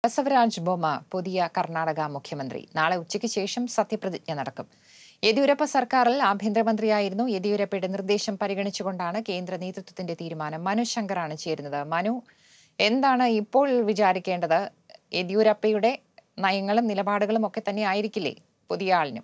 ബസവരാജ് ബൊമ്മ പുതിയ കർണാടക മുഖ്യമന്ത്രി നാളെ ഉച്ചയ്ക്ക് ശേഷം സത്യപ്രതിജ്ഞ നടക്കും യെദ്യൂരപ്പ സർക്കാരിൽ ആഭ്യന്തരമന്ത്രിയായിരുന്നു യെദ്യൂരപ്പയുടെ നിർദ്ദേശം പരിഗണിച്ചുകൊണ്ടാണ് കേന്ദ്ര നേതൃത്വത്തിന്റെ തീരുമാനം മനു ശങ്കറാണ് ചേരുന്നത് മനു എന്താണ് ഇപ്പോൾ വിചാരിക്കേണ്ടത് യെദ്യൂരപ്പയുടെ നയങ്ങളും നിലപാടുകളും ഒക്കെ തന്നെ ആയിരിക്കില്ലേ പുതിയ ആളിനും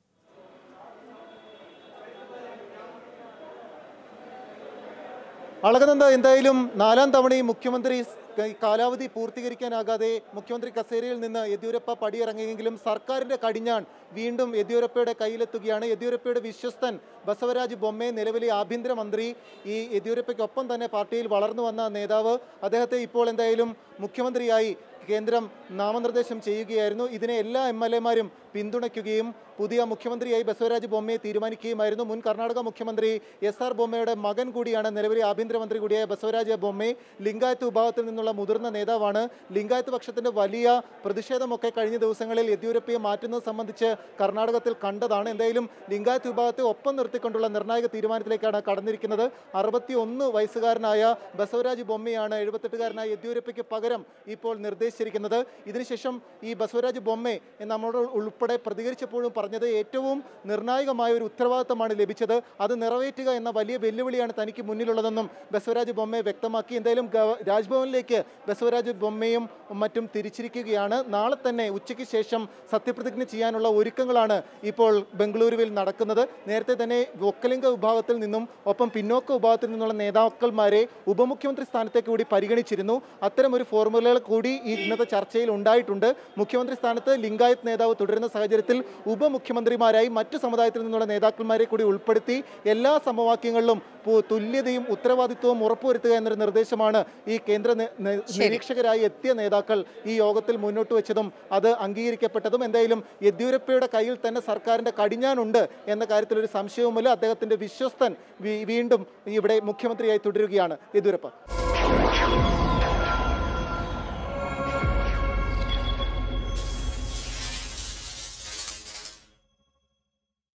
അളകനന്ദ എന്തായാലും നാലാം തവണയും മുഖ്യമന്ത്രി സ് കാലാവധി പൂർത്തീകരിക്കാനാകാതെ മുഖ്യമന്ത്രി കസേരയിൽ നിന്ന് യെദ്യൂരപ്പ പടിയിറങ്ങിയെങ്കിലും സർക്കാരിന്റെ കടിഞ്ഞാൺ വീണ്ടും യെദ്യൂരപ്പയുടെ കയ്യിലെത്തുകയാണ് യെദ്യൂരപ്പയുടെ വിശ്വസ്തൻ ബസവരാജ് ബൊമ്മെ നിലവിലെ ആഭ്യന്തരമന്ത്രി ഈ യെദ്യൂരപ്പയ്ക്കൊപ്പം തന്നെ പാർട്ടിയിൽ വളർന്നു വന്ന നേതാവ് അദ്ദേഹത്തെ ഇപ്പോൾ എന്തായാലും മുഖ്യമന്ത്രിയായി കേന്ദ്രം നാമനിർദ്ദേശം ചെയ്യുകയായിരുന്നു ഇതിനെ എല്ലാ എം എൽ എമാരും പിന്തുണയ്ക്കുകയും പുതിയ മുഖ്യമന്ത്രിയായി ബസവരാജ് ബൊമ്മയെ തീരുമാനിക്കുകയുമായിരുന്നു മുൻ കർണാടക മുഖ്യമന്ത്രി എസ് ആർ ബൊമ്മയുടെ മകൻ കൂടിയാണ് നിലവിലെ ആഭ്യന്തരമന്ത്രി കൂടിയായ ബസവരാജ് ബൊമ്മെ ലിംഗായത്ത് വിഭാഗത്തിൽ നിന്നുള്ള മുതിർന്ന നേതാവാണ് ലിംഗായത്ത് പക്ഷത്തിന്റെ വലിയ പ്രതിഷേധമൊക്കെ കഴിഞ്ഞ ദിവസങ്ങളിൽ യെദ്യൂരപ്പയെ മാറ്റുന്നത് സംബന്ധിച്ച് കർണാടകത്തിൽ കണ്ടതാണ് എന്തായാലും ലിംഗായത്ത് വിഭാഗത്തെ ഒപ്പം നിർത്തിക്കൊണ്ടുള്ള നിർണായക തീരുമാനത്തിലേക്കാണ് കടന്നിരിക്കുന്നത് അറുപത്തി ഒന്ന് വയസ്സുകാരനായ ബസവരാജ് ബൊമ്മയാണ് എഴുപത്തെട്ടുകാരനായ യെദ്യൂരപ്പയ്ക്ക് പകരം ഇപ്പോൾ നിർദ്ദേശിച്ചിരിക്കുന്നത് ഇതിനുശേഷം ഈ ബസവരാജ് ബൊമ്മെ നമ്മളോട് ഉൾപ്പെടെ പ്രതികരിച്ചപ്പോഴും പറഞ്ഞത് ഏറ്റവും നിർണായകമായ ഒരു ഉത്തരവാദിത്തമാണ് ലഭിച്ചത് അത് നിറവേറ്റുക എന്ന വലിയ വെല്ലുവിളിയാണ് തനിക്ക് മുന്നിലുള്ളതെന്നും ബസവരാജ് ബൊമ്മെ വ്യക്തമാക്കി എന്തായാലും ഗവ- രാജ്ഭവനിലേക്ക് ബസവരാജ് ബൊമ്മയും മറ്റും തിരിച്ചിരിക്കുകയാണ് നാളെ തന്നെ ഉച്ചയ്ക്ക് ശേഷം സത്യപ്രതിജ്ഞ ചെയ്യാനുള്ള ഒരുക്കങ്ങളാണ് ഇപ്പോൾ ബംഗളൂരുവിൽ നടക്കുന്നത് നേരത്തെ തന്നെ ഒക്കലിംഗ വിഭാഗത്തിൽ നിന്നും ഒപ്പം പിന്നോക്ക വിഭാഗത്തിൽ നിന്നുള്ള നേതാക്കന്മാരെ ഉപമുഖ്യമന്ത്രി സ്ഥാനത്തേക്ക് കൂടി പരിഗണിച്ചിരുന്നു അത്തരം ഒരു ഫോർമുലകൾ കൂടി ഈ ഇന്നത്തെ ചർച്ചയിൽ ഉണ്ടായിട്ടുണ്ട് മുഖ്യമന്ത്രി സ്ഥാനത്ത് ലിംഗായത്ത് നേതാവ് തുടരുന്ന സാഹചര്യത്തിൽ ഉപമുഖ്യമന്ത്രിമാരായി മറ്റു സമുദായത്തിൽ നിന്നുള്ള നേതാക്കന്മാരെ കൂടി ഉൾപ്പെടുത്തി എല്ലാ സമവാക്യങ്ങളിലും പു- തുല്യതയും ഉത്തരവാദിത്വവും ഉറപ്പുവരുത്തുക എന്നൊരു നിർദ്ദേശമാണ് ഈ കേന്ദ്ര നെ- നെ- നിരീക്ഷകരായി എത്തിയ നേതാക്കൾ ഈ യോഗത്തിൽ മുന്നോട്ട് വെച്ചതും അത് അംഗീകരിക്കപ്പെട്ടതും എന്തായാലും യെദ്യൂരപ്പയുടെ കയ്യിൽ തന്നെ സർക്കാരിന്റെ കടിഞ്ഞാനുണ്ട് എന്ന കാര്യത്തിൽ ഒരു സംശയവുമില്ല അദ്ദേഹത്തിന്റെ വിശ്വസ്തൻ വീ- വീണ്ടും ഇവിടെ മുഖ്യമന്ത്രിയായി തുടരുകയാണ് യെദ്യൂരപ്പ